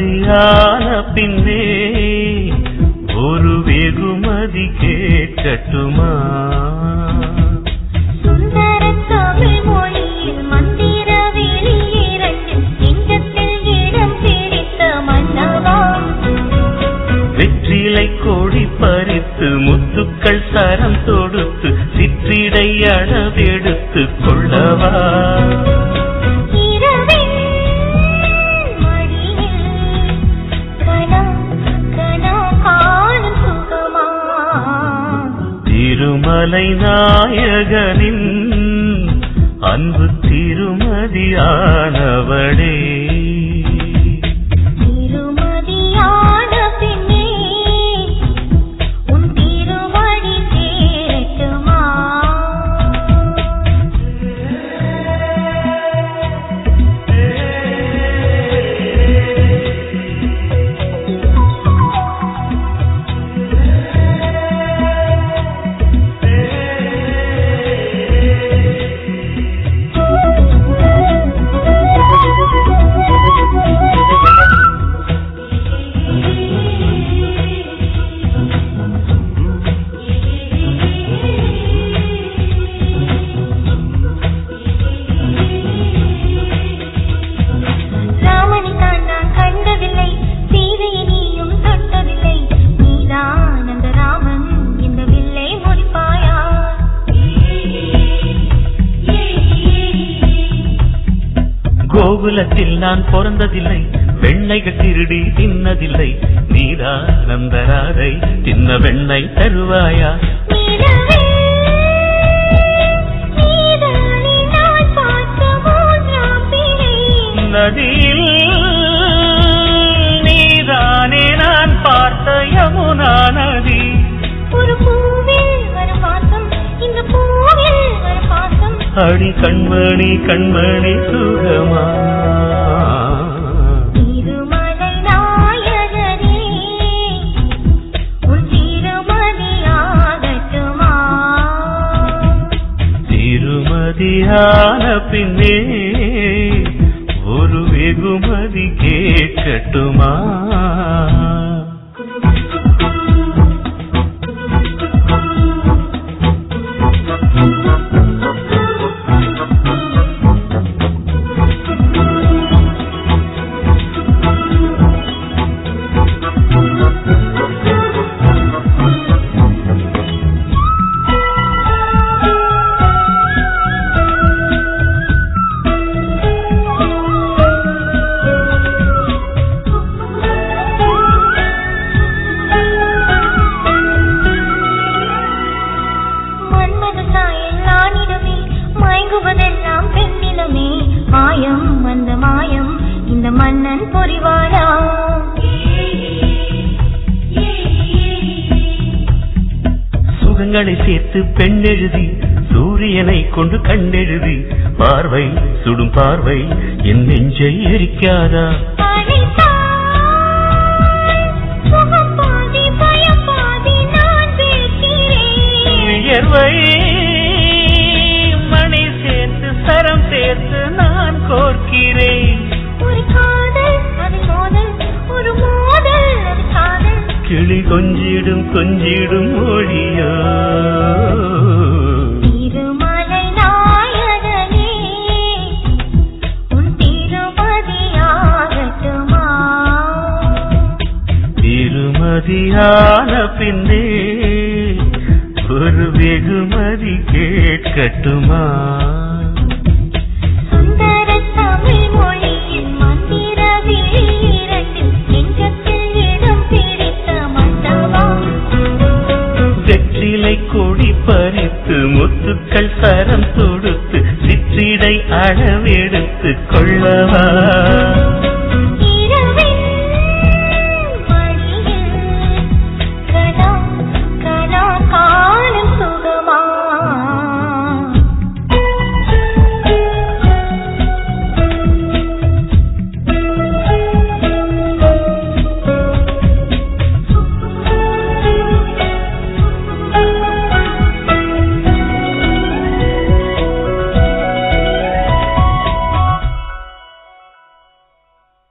திருமதியான பின்னே ஒரு வெகுமதி கேட்கட்டுமா சுந்தர தமிழ் மொழியில் மந்திர வெளியிரண்டு நெஞ்சத்தில் இடம் பிடித்த மன்னவா வெற்றிலை கோடி பறித்து முத்துக்கள் சரம் தொடுத்து சிற்றிடை அடவெடுத்து கொள்ளவா இரவில் மடியில் கனா கனா காணும் சுகமா திருமலை நாயகனின் அன்பு திருமதியானவளே திருமதியான பின்னே உன் திருவடி சேரட்டுமா ராமனை தான் நான் கண்டதில்லை சீதையை நீயும் தொட்டதில்லை நீதான் அந்த ராமன் இந்த வில்லை முடிப்பாயா கோகுலத்தில் நான் பிறந்ததில்லை வெண்ணைகள் திருடி தின்னதில்லை நீதான் அந்த ராதை தின்ன வெண்ணை தருவாயா நிலவே, நீதானே நான் பார்த்த மூன்றாம் பிறை. நதியில் நீதானே நான் பார்த்த யமுனா நதி ஒரு பூவில் வரும் வாசம் இந்த பூவில் வரும் பாசம் அடி கண்மணி கண்மணி சுகமா திருமலை நாயகனே உன் திருமதியாகட்டுமா திருமதியான பின்னே ஒரு வெகுமதி கேட்கட்டுமா மன்மத சாயல் நானிடமே மயங்குவதெல்லாம் பெண்ணிடமே மாயம் அந்த மாயம் இந்த மன்னன் பொறிவாரா சுகங்களை சேர்த்து பெண்ணெழுதி சூரியனை கொண்டு கண்டெழுதி பார்வை சுடும் பார்வை என் நெஞ்சை எரிக்காதா முகப்பாதி பயப்பாதி நான் பேக்கிறேன் வியர்வை மணி சேர்த்து சரம் சேர்த்து நான் கோர்க்கிறேன் ஒரு காதல் அது மோதல் ஒரு மோதல் அது காதல் கிளி கொஞ்சிடும் கொஞ்சிடும் மொழியோ திருமலை நாயகனே உன் திருமதியாகட்டுமா திருமதியான பின்னே ஒரு வெகுமதி கேட்கட்டுமா சுந்தர தமிழ் மொழியின் மந்திர வெளியிரண்டில் நெஞ்சத்தில் இடம் பிடித்த மன்னவா வெற்றிலை கொடி பறித்து முத்துக்கள் சரம் தொடுத்து சிற்றிடை அளவெடுத்து கொள்ளவா